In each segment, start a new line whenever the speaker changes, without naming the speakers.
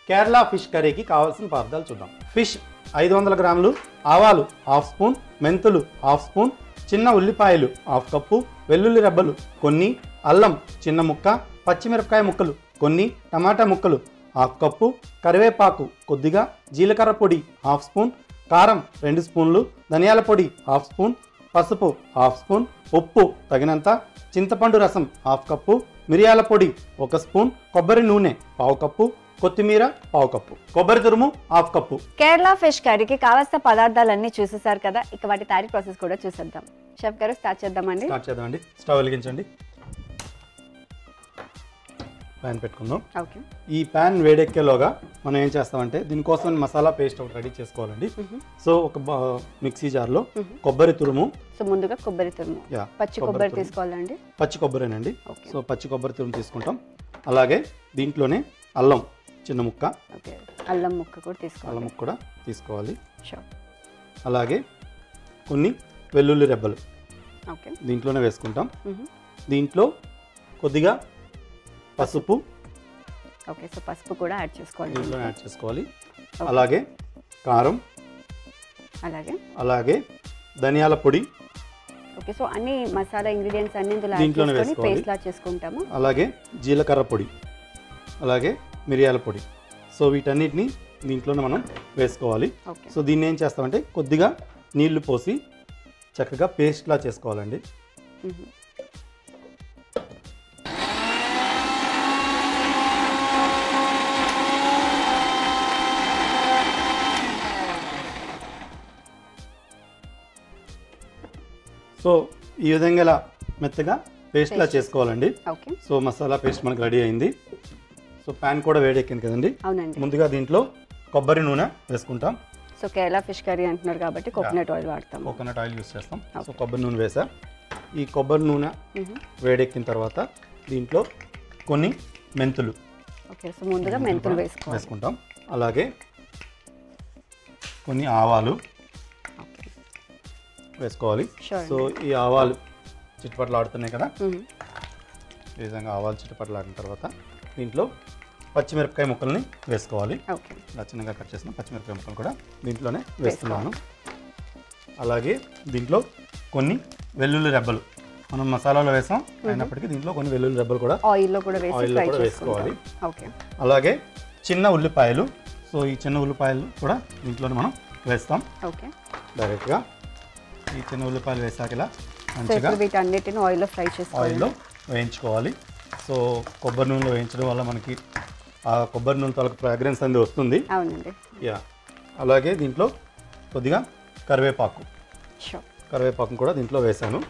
Kerala fish కర్రీకి కావాల్సిన పదార్థాలు చూద్దాం ఫిష్ ఐదు వందల గ్రాములు ఆవాలు హాఫ్ స్పూన్ మెంతులు హాఫ్ స్పూన్ చిన్న ఉల్లిపాయలు హాఫ్ కప్పు వెల్లుల్లి రెబ్బలు కొన్ని అల్లం చిన్న ముక్క పచ్చిమిరపకాయ ముక్కలు కొన్ని టమాటా ముక్కలు హాఫ్ కప్పు కరివేపాకు కొద్దిగా జీలకర్ర పొడి హాఫ్ స్పూన్ కారం రెండు స్పూన్లు ధనియాల పొడి హాఫ్ స్పూన్ పసుపు హాఫ్ స్పూన్ ఉప్పు తగినంత చింతపండు రసం హాఫ్ కప్పు మిరియాల పొడి ఒక స్పూన్ కొబ్బరి నూనె పావు కప్పు కొత్తిమీర పావు కప్పు కొబ్బరి తురుము హాఫ్ కప్పు
కేరళ ఫిష్ కర్రీకి కావాల్సిన పదార్థాలన్నీ చూసేసారు కదా ఇక వాటి తయారీ ప్రాసెస్ కూడా చూసేద్దాం షెఫ్ గారు స్టార్ట్ చేద్దామండి
స్టార్ట్ చేద్దామండి స్టవ్ వెలిగించండి ప్యాన్ పెట్టుకుందాం
ఓకే
ఈ ప్యాన్ వేడెక్కేలోగా మనం ఏం చేస్తామంటే దీనికోసం మసాలా పేస్ట్ ఒకటి రెడీ చేసుకోవాలండి సో ఒక బా- మిక్సీ జార్లో కొబ్బరి తురుము
సో ముందుగా కొబ్బరి తురుము
యా,
పచ్చి
కొబ్బరి
కొబ్బరి
తురుము.
తీసుకోవాలండి
పచ్చి కొబ్బరేనండి
ఓకే.
సో పచ్చి కొబ్బరి తురుము తీసుకుంటాం అలాగే దీంట్లోనే అల్లం చిన్న ముక్క
ఓకే అల్లం ముక్క కూడా
అల్లం
తీసుకోవాలి
ముక్క కూడా తీసుకోవాలి
షూర్
అలాగే కొన్ని వెల్లుల్లి రెబ్బలు
ఓకే
దీంట్లోనే వేసుకుంటాం
మ్మ్.
దీంట్లో కొద్దిగా పసుపు
ఓకే సో పసుపు కూడా యాడ్ చేసుకోవాలి
దీంట్లోనే యాడ్ చేసుకోవాలి అలాగే కారం
అలాగే
అలాగే ధనియాల పొడి
ఓకే సో అన్ని మసాలా ఇంగ్రీడియంట్స్ అన్ని ఇందులో యాడ్
దీంట్లోనే
చేసుకొని
వేసుకోవాలి.
పేస్ట్ లా చేసుకుంటాము
అలాగే జీలకర్ర పొడి అలాగే మిరియాల పొడి సో వీటన్నిటిని దీంట్లోనే మనం వేసుకోవాలి
ఓకే
సో దీన్ని ఏం చేస్తామంటే కొద్దిగా నీళ్లు పోసి చక్కగా పేస్ట్లా చేసుకోవాలండి
మ్మ్.
సో ఈ విధంగా ఇలా మెత్తగా పేస్ట్లా
Paste.
చేసుకోవాలండి
ఓకే
సో మసాలా పేస్ట్ మనకు రెడీ అయింది సో ప్యాన్ కూడా వేడెక్కింది కదండి
అవునండి
ముందుగా దీంట్లో కొబ్బరి నూనె వేసుకుంటాం
సో కేరళ ఫిష్ కర్రీ అంటున్నారు కాబట్టి కోకోనట్ ఆయిల్ వాడతాము
కోకోనట్ ఆయిల్ యూస్ చేస్తాం సో కొబ్బరి నూనె వేసా ఈ కొబ్బరి నూనె
మ్మ్.
వేడెక్కిన తర్వాత దీంట్లో కొన్ని మెంతులు
ఓకే సో ముందుగా మెంతులు వేసుకోవాలి
వేసుకుంటాం అలాగే కొన్ని ఆవాలు
ఓకే
వేసుకోవాలి
Sure.
సో ఈ ఆవాలు చిట్టుపట్లు ఆడుతున్నాయి కదా
మ్మ్.
ఈ విధంగా ఆవాలు చిట్టుపట్లు ఆడిన తర్వాత దీంట్లో పచ్చిమిరపకాయ ముక్కల్ని వేసుకోవాలి
ఓకే
ఇలా చిన్నగా కట్ చేసిన పచ్చిమిరపకాయ ముక్కలు కూడా దీంట్లోనే వేస్తున్నాను అలాగే దీంట్లో కొన్ని వెల్లుల్లి రెబ్బలు మనం మసాలాలో వేసాం అయినప్పటికీ దీంట్లో కొన్ని వెల్లుల్లి రెబ్బలు కూడా
ఆయిల్లో కూడా వేసి
ఆయిల్లో
ఫ్రై
కూడా
చేసుకోవాలి
వేసుకోవాలి
ఓకే
అలాగే చిన్న ఉల్లిపాయలు సో ఈ చిన్న ఉల్లిపాయలు కూడా దీంట్లోనే మనం వేస్తాం
ఓకే
డైరెక్ట్గా ఈ చిన్న ఉల్లిపాయలు వేసాక ఇలా
సో
మంచిగా
ఇప్పుడు వీటన్నిటిని ఆయిల్లో ఫ్రై చేసుకోవాలి
ఆయిల్లో వేయించుకోవాలి సో కొబ్బరి నూనెలో వేయించడం వల్ల మనకి ఆ కొబ్బరి నూనె తొలక ఫ్రాగ్రెన్స్ అనేది వస్తుంది
అవునండి
యా అలాగే దీంట్లో కొద్దిగా కరివేపాకు
షూర్
కరివేపాకును కూడా దీంట్లో వేసాను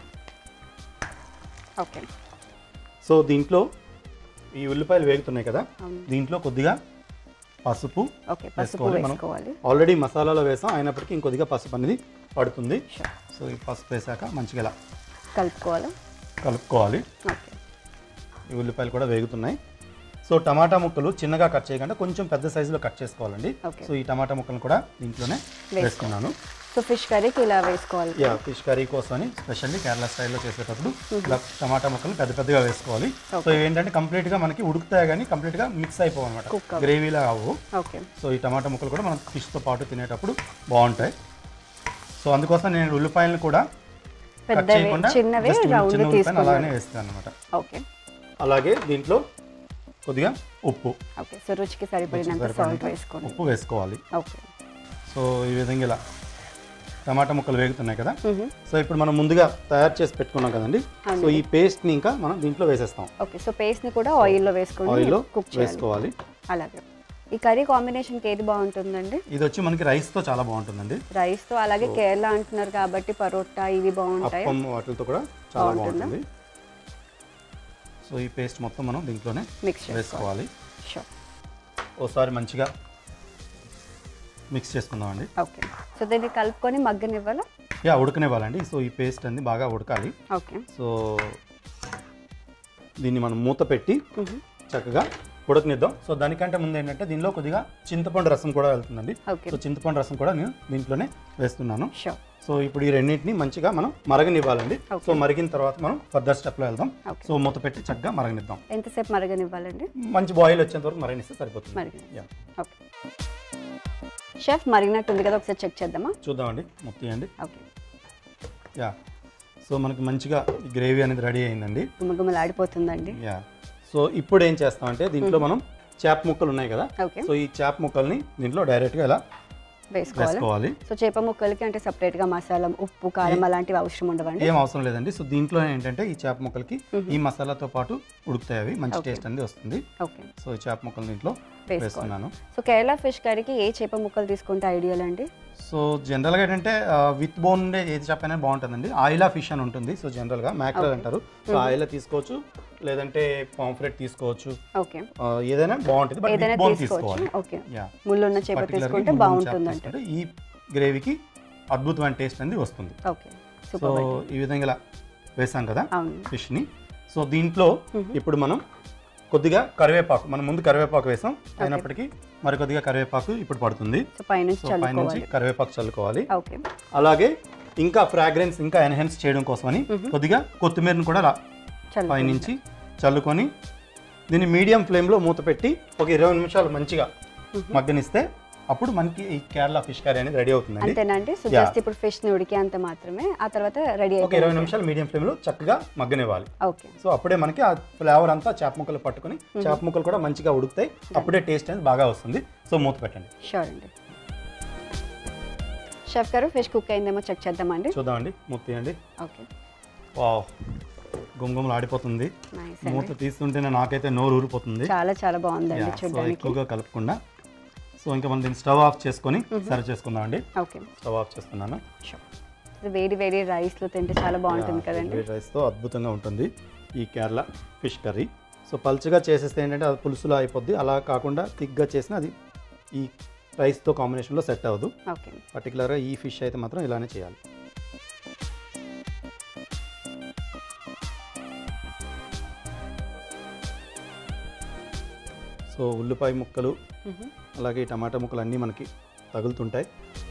ఓకే
సో దీంట్లో ఈ ఉల్లిపాయలు వేగుతున్నాయి కదా
అవును.
దీంట్లో కొద్దిగా పసుపు
ఓకే పసుపు
వేసుకోవాలి మనం.
వేసుకోవాలి
ఆల్రెడీ మసాలాలో వేసాం అయినప్పటికీ ఇంకొద్దిగా పసుపు అనేది పడుతుంది
షూర్
సో ఈ పసుపు వేసాక మంచిగా ఇలా
కలుపుకోవాలా
కలుపుకోవాలి
ఓకే
ఈ ఉల్లిపాయలు కూడా వేగుతున్నాయి సో టమాటా ముక్కలు చిన్నగా కట్ చేయకుండా కొంచెం పెద్ద సైజులో కట్ చేసుకోవాలండి
Okay.
సో ఈ టమాటా ముక్కలు కూడా దీంట్లోనే వేసుకున్నాను
సో ఫిష్ కర్రీకి ఇలా వేసుకోవాలి
యా ఫిష్ కర్రీ కోసం అని స్పెషల్లీ కేరళ స్టైల్లో చేసేటప్పుడు ఇలా టమాటా ముక్కలు పెద్ద పెద్దగా వేసుకోవాలి సో ఏంటంటే కంప్లీట్గా మనకి ఉడుకుతాయి కానీ కంప్లీట్గా మిక్స్ అయిపోవు అనమాట
Cook అవ్వవు.
గ్రేవీలా అవ్వవు
ఓకే
సో ఈ టమాటా ముక్కలు కూడా మనం ఫిష్తో పాటు తినేటప్పుడు బాగుంటాయి సో అందుకోసం నేను ఉల్లిపాయలను కూడా కట్
పెద్దవి
చేయకుండా
చిన్నవి
just
రౌండ్
చిన్న ఉల్లిపాయలు అలానే
తీసుకున్నాను
వేస్తాను అనమాట
ఓకే
అలాగే దీంట్లో కొద్దిగా ఉప్పు
ఓకే సో రుచికి సరిపడినంత సాల్ట్
సరిపడినంత
వేసుకోండి
ఉప్పు వేసుకోవాలి
ఓకే
సో ఈ విధంగా ఇలా టమాటా ముక్కలు వేగుతున్నాయి కదా
మ్మ్.
సో ఇప్పుడు మనం ముందుగా తయారు చేసి పెట్టుకున్నాం కదండి సో ఈ పేస్ట్ని ఇంకా మనం దీంట్లో వేసేస్తాం
ఓకే సో పేస్ట్ని కూడా ఆయిల్లో వేసుకొని
ఆయిల్లో
కుక్ చేయాలి
వేసుకోవాలి
అలాగే ఈ కర్రీ కాంబినేషన్కి ఏది బాగుంటుందండి
ఇది వచ్చి మనకి రైస్తో చాలా బాగుంటుందండి
రైస్తో అలాగే కేరళ అంటున్నారు కాబట్టి పరోటా ఇవి బాగుంటాయి
అప్పం వాటితో కూడా చాలా
బాగుంటుందా?
బాగుంటుంది సో ఈ పేస్ట్ మొత్తం మనం దీంట్లోనే
మిక్స్ చేసుకోవాలి
వేసుకోవాలి
షూర్
ఓసారి మంచిగా మిక్స్ చేసుకుందామండి
ఓకే సో దీన్ని కలుపుకొని మగ్గనివ్వాలా
యా ఉడకనివ్వాలండి సో ఈ పేస్ట్ అన్ని బాగా ఉడకాలి
ఓకే
సో దీన్ని మనం మూత పెట్టి
మ్మ్.
చక్కగా ఉడకనిద్దాం సో దానికంటే ముందు ఏంటంటే దీనిలో కొద్దిగా చింతపండు రసం కూడా వెళ్తుందండి
ఓకే
సో చింతపండు రసం కూడా నేను దీంట్లోనే వేస్తున్నాను
షూర్
సో ఇప్పుడు ఈ రెండింటిని మంచిగా మనం మరగనివ్వాలండి
Okay.
సో మరిగిన తర్వాత మనం ఫర్దర్ స్టెప్లో వెళ్దాం
Okay.
సో మూత పెట్టి చక్కగా మరగనిద్దాం
ఎంతసేపు మరగనివ్వాలండి
మంచి బాయిల్ వచ్చేంత వరకు మరగనిస్తే సరిపోతుంది
మరిగి
యా
ఓకే షెఫ్ మరిగినట్టు ఉంది కదా ఒకసారి చెక్ చేద్దామా
చూద్దామండి మొత్తం ఇవ్వండి
ఓకే
యా సో మనకి మంచిగా ఈ గ్రేవీ అనేది రెడీ అయిందండి
గుమగుమలాడిపోతుందండి
యా సో ఇప్పుడు ఏం చేస్తామంటే దీంట్లో మనం చేప ముక్కలు ఉన్నాయి కదా
ఓకే
సో ఈ చేప ముక్కల్ని దీంట్లో డైరెక్ట్గా ఇలా
వేసుకోవాలి
వేసుకోవాలి
సో చేప ముక్కలకి అంటే separate గా మసాలా ఉప్పు కారం అలాంటివి అవసరం ఉండవండి
ఏం అవసరం లేదండి సో దీంట్లో ఏంటంటే ఈ చేప ముక్కలకి ఈ మసాలాతో పాటు ఉడుకుతాయి అవి మంచి టేస్ట్ అనేది వస్తుంది
ఓకే
సో ఈ చేప ముక్కలు దీంట్లో
వేసుకోవాలి
వేస్తున్నాను
సో కేరళ ఫిష్ కర్రీకి ఏ చేప ముక్కలు తీసుకుంటే ఐడియల్ అండి
సో జనరల్గా ఏంటంటే విత్ బోన్ ఉండే ఏది చెప్పైనా బాగుంటుందండి ఆయిలా ఫిష్ అని ఉంటుంది సో జనరల్గా మ్యాక్రల్ అంటారు సో ఆయిలా తీసుకోవచ్చు లేదంటే పాంఫ్రెట్ తీసుకోవచ్చు
ఓకే
ఆ, ఏదైనా బాగుంటుంది బట్
ఏదైనా
విత్ బోన్
తీసుకోవచ్చు
తీసుకోవాలి
ఓకే
యా
ముళ్ళున్న చేప
Particularly
తీసుకుంటే
ముళ్ళు
బాగుంటుంది
చేప
అంటే
తీసుకుంటే ఈ గ్రేవీకి అద్భుతమైన టేస్ట్ అనేది వస్తుంది
ఓకే
సో
సూపర్
ఈ విధంగా ఇలా వేసాం కదా
అవును
ఫిష్ని సో దీంట్లో ఇప్పుడు మనం కొద్దిగా కరివేపాకు మనం ముందు కరివేపాకు వేసాం అయినప్పటికీ మరి కొద్దిగా కరివేపాకు ఇప్పుడు పడుతుంది
సో పైనుంచి
సో పైనుంచి
చల్లుకోవాలి
కరివేపాకు చల్లుకోవాలి
ఓకే
అలాగే ఇంకా ఫ్రాగ్రెన్స్ ఇంకా ఎన్హాన్స్ చేయడం కోసమని కొద్దిగా కొత్తిమీరని కూడా ఇలా
చల్లు
పైనుంచి చల్లుకొని దీన్ని మీడియం ఫ్లేమ్లో మూత పెట్టి ఒక ఇరవై నిమిషాలు మంచిగా మగ్గనిస్తే అప్పుడు మనకి ఈ కేరళ ఫిష్ కర్రీ అనేది రెడీ అవుతుందండి
అంతేనండి సో
Yeah.
జస్ట్ ఇప్పుడు ఫిష్ ని ఉడికేంత మాత్రమే ఆ తర్వాత రెడీ
ఒక ఇరవై
అయిపోయింది
నిమిషాలు మీడియం ఫ్లేమ్లో చక్కగా మగ్గనివ్వాలి
ఓకే
సో అప్పుడే మనకి ఆ ఫ్లేవర్ అంతా చేప ముక్కలు పట్టుకొని చేప ముక్కలు కూడా మంచిగా ఉడుకుతాయి అప్పుడే టేస్ట్ అనేది బాగా వస్తుంది సో మూత పెట్టండి
షూర్ అండి షెఫ్ గారు ఫిష్ కుక్ అయిందేమో చెక్ చేద్దామండి
చూద్దామండి మూత తీయండి
ఓకే
వావ్ గుమగుమలు ఆడిపోతుంది
నైస్
మూత తీస్తుంటేనే నాకైతే నోరు ఊరిపోతుంది
చాలా చాలా బాగుందండి
Yeah, సో
చూడడానికి
ఎక్కువగా కలపకుండా సో ఇంకా మనం దీన్ని స్టవ్ ఆఫ్ చేసుకొని సర్వ్ చేసుకుందామండి
ఓకే
స్టవ్ ఆఫ్ చేస్తున్నాను
షూర్ ఇది వేడి వేడి రైస్ లో తింటే చాలా బాగుంటుంది కదండి
వేడి రైస్తో అద్భుతంగా ఉంటుంది ఈ కేరళ ఫిష్ కర్రీ సో పల్చగా చేసేస్తే ఏంటంటే అది పులుసులో అయిపోద్ది అలా కాకుండా థిక్గా చేసిన అది ఈ రైస్తో కాంబినేషన్లో సెట్ అవ్వదు
ఓకే
పర్టికులర్గా ఈ ఫిష్ అయితే మాత్రం ఇలానే చేయాలి సో ఉల్లిపాయ ముక్కలు అలాగే ఈ టమాటా ముక్కలు అన్నీ మనకి తగులుతుంటాయి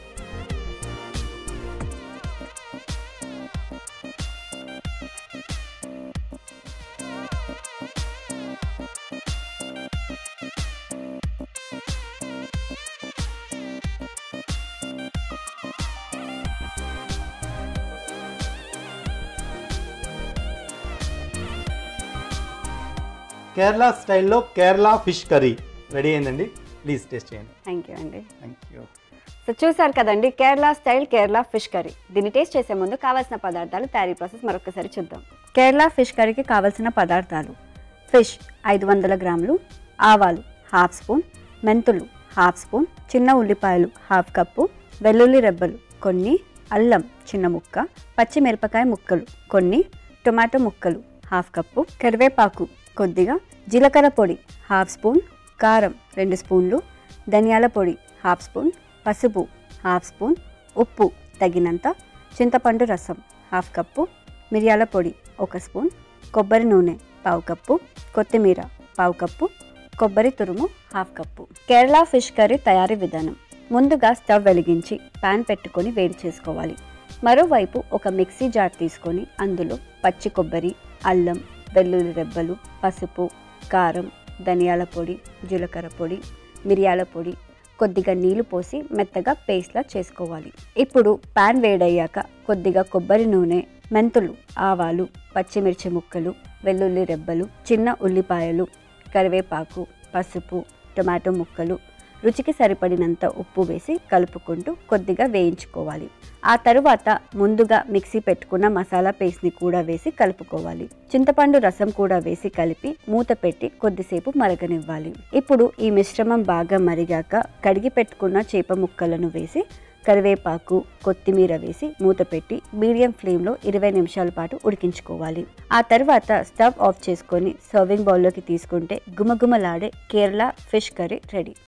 కేరళ స్టైల్లో కేరళ ఫిష్ కర్రీ రెడీ అయిందండి ప్లీజ్ టేస్ట్ చేయండి
థ్యాంక్ యూ అండి
థ్యాంక్ యూ
సో చూసారు కదండి Kerala style Kerala fish curry దీన్ని టేస్ట్ చేసే ముందు కావాల్సిన పదార్థాలు తయారీ ప్రాసెస్ మరొకసారి చూద్దాం కేరళ ఫిష్ కర్రీకి కావాల్సిన పదార్థాలు ఫిష్ ఐదు వందల గ్రాములు ఆవాలు హాఫ్ స్పూన్ మెంతులు హాఫ్ స్పూన్ చిన్న ఉల్లిపాయలు హాఫ్ కప్పు వెల్లుల్లి రెబ్బలు కొన్ని అల్లం చిన్న ముక్క పచ్చిమిరపకాయ ముక్కలు కొన్ని టొమాటో ముక్కలు హాఫ్ కప్పు కరివేపాకు కొద్దిగా జీలకర్ర పొడి హాఫ్ స్పూన్ కారం రెండు స్పూన్లు ధనియాల పొడి హాఫ్ స్పూన్ పసుపు హాఫ్ స్పూన్ ఉప్పు తగినంత చింతపండు రసం హాఫ్ కప్పు మిరియాల పొడి ఒక స్పూన్ కొబ్బరి నూనె పావు కప్పు కొత్తిమీర పావు కప్పు కొబ్బరి తురుము half cup Kerala fish curry తయారీ విధానం ముందుగా స్టవ్ వెలిగించి పాన్ పెట్టుకొని వేడి చేసుకోవాలి మరోవైపు ఒక మిక్సీ జార్ తీసుకొని అందులో పచ్చి కొబ్బరి అల్లం వెల్లుల్లి రెబ్బలు పసుపు కారం ధనియాల పొడి జీలకర్ర పొడి మిరియాల పొడి కొద్దిగా నీళ్లు పోసి మెత్తగా పేస్ట్లా చేసుకోవాలి ఇప్పుడు పాన్ వేడయ్యాక కొద్దిగా కొబ్బరి నూనె మెంతులు ఆవాలు పచ్చిమిర్చి ముక్కలు వెల్లుల్లి రెబ్బలు చిన్న ఉల్లిపాయలు కరివేపాకు పసుపు టొమాటో ముక్కలు రుచికి సరిపడినంత ఉప్పు వేసి కలుపుకుంటూ కొద్దిగా వేయించుకోవాలి ఆ తరువాత ముందుగా మిక్సీ పెట్టుకున్న మసాలా పేస్ట్ని కూడా వేసి కలుపుకోవాలి చింతపండు రసం కూడా వేసి కలిపి మూత పెట్టి కొద్దిసేపు మరగనివ్వాలి ఇప్పుడు ఈ మిశ్రమం బాగా మరిగాక కడిగి పెట్టుకున్న చేప ముక్కలను వేసి కరివేపాకు కొత్తిమీర వేసి మూత పెట్టి మీడియం ఫ్లేమ్లో ఇరవై నిమిషాల పాటు ఉడికించుకోవాలి ఆ తర్వాత స్టవ్ ఆఫ్ చేసుకొని సర్వింగ్ బౌల్లోకి తీసుకుంటే గుమగుమలాడే కేరళ ఫిష్ కర్రీ రెడీ